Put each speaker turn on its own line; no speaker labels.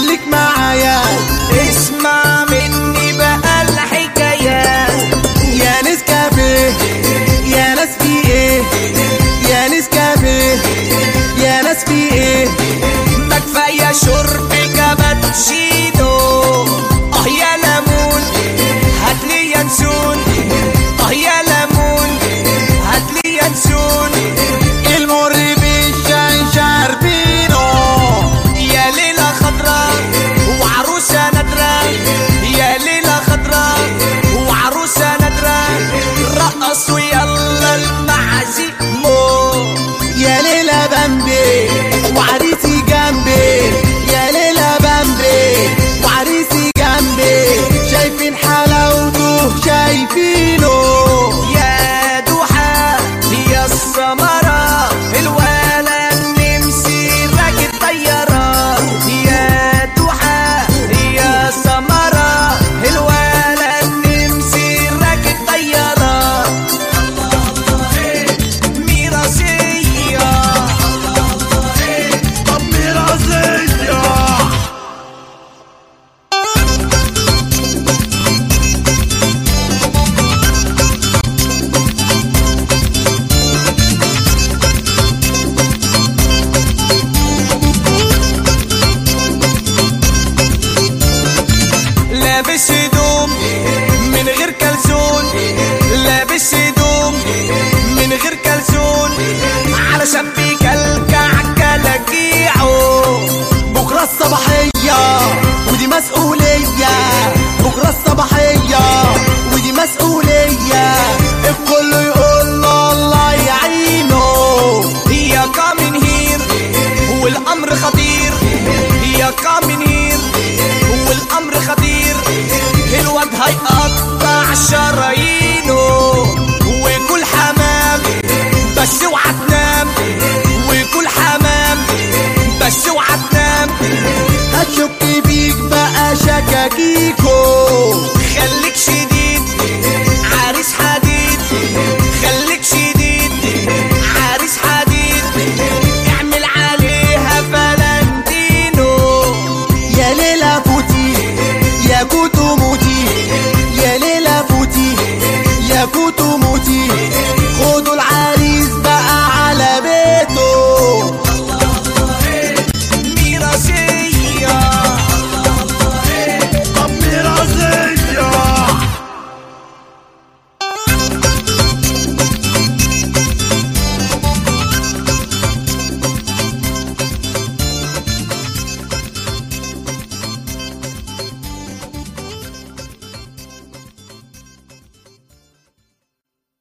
خليك معايا
اسمع مني بقى الحكاية
يا نسكافيه يا ناس في ايه يا نسكافيه يا ناس في ايه
ما كفاية شرب كابتشينو اه يا ليمون هاتلي ينسون اه يا ليمون هاتلي ينسون
المر بالشاي شاربينو
يا ليلة خضراء وعروسة نادرة يا ليلة خضراء وعروسة نادرة رقصوا يلا المعزيمو
يا ليلى بامبي وعريسي جنبي يا ليلى بامبي وعريسي جنبي شايفين حلاوته شايفينه
يا دوحة يا السمرة الولا النمسي راكب طيارة يا دوحة يا سمرة الولا النمسي راكب طيارة ميراثية
طب ميراثية
لابس هدوم من غير كلسون لابس هدوم من غير كلسون علشان بيكلكع كلاكيعه
بكرة الصباحية ودي مسؤولية بكرة الصباحية ودي مسؤولية الكل يقول له الله يعينه
هي كامن هير والامر خطير هي كامن هير والامر خطير الواد هيقطع شرايينه وكل حمام بس اوعى تنام وكل حمام بس اوعى تنام
هتشك فيك بقى شكاكيكو